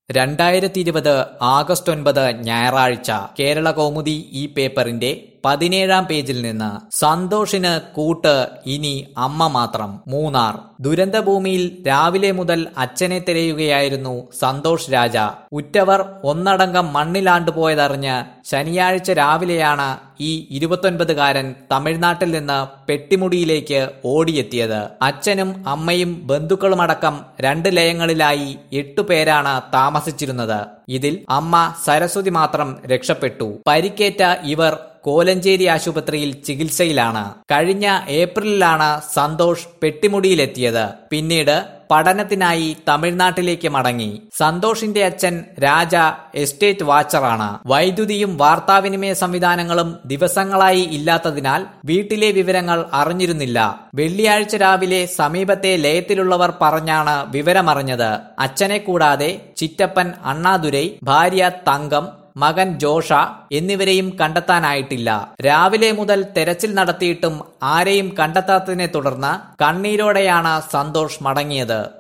രണ്ടായിരത്തി ഇരുപത് ആഗസ്റ്റ് ഒൻപത് ഞായറാഴ്ച കേരള കൗമുദി ഈ പേപ്പറിന്റെ പതിനേഴാം പേജിൽ നിന്ന് സന്തോഷിന് കൂട്ട് ഇനി അമ്മ മാത്രം മൂന്നാർ ദുരന്തഭൂമിയിൽ രാവിലെ മുതൽ അച്ഛനെ തിരയുകയായിരുന്നു സന്തോഷ് രാജ ഉറ്റവർ ഒന്നടങ്കം മണ്ണിലാണ്ടുപോയതറിഞ്ഞ് ശനിയാഴ്ച രാവിലെയാണ് ഈ ഇരുപത്തൊൻപതുകാരൻ തമിഴ്നാട്ടിൽ നിന്ന് പെട്ടിമുടിയിലേക്ക് ഓടിയെത്തിയത് അച്ഛനും അമ്മയും ബന്ധുക്കളുമടക്കം രണ്ട് ലയങ്ങളിലായി എട്ടു പേരാണ് താമസിച്ചിരുന്നത് ഇതിൽ അമ്മ സരസ്വതി മാത്രം രക്ഷപ്പെട്ടു പരിക്കേറ്റ ഇവർ കോലഞ്ചേരി ആശുപത്രിയിൽ ചികിത്സയിലാണ് കഴിഞ്ഞ ഏപ്രിലിലാണ് സന്തോഷ് പെട്ടിമുടിയിലെത്തിയത് പിന്നീട് പഠനത്തിനായി തമിഴ്നാട്ടിലേക്ക് മടങ്ങി സന്തോഷിന്റെ അച്ഛൻ രാജ എസ്റ്റേറ്റ് വാച്ചറാണ് വൈദ്യുതിയും വാർത്താവിനിമയ സംവിധാനങ്ങളും ദിവസങ്ങളായി ഇല്ലാത്തതിനാൽ വീട്ടിലെ വിവരങ്ങൾ അറിഞ്ഞിരുന്നില്ല വെള്ളിയാഴ്ച രാവിലെ സമീപത്തെ ലയത്തിലുള്ളവർ പറഞ്ഞാണ് വിവരമറിഞ്ഞത് അച്ഛനെ കൂടാതെ ചിറ്റപ്പൻ അണ്ണാദുരൈ ഭാര്യ തങ്കം മകൻ ജോഷ എന്നിവരെയും കണ്ടെത്താനായിട്ടില്ല രാവിലെ മുതൽ തെരച്ചിൽ നടത്തിയിട്ടും ആരെയും കണ്ടെത്താത്തതിനെ തുടർന്ന് കണ്ണീരോടെയാണ് സന്തോഷ് മടങ്ങിയത്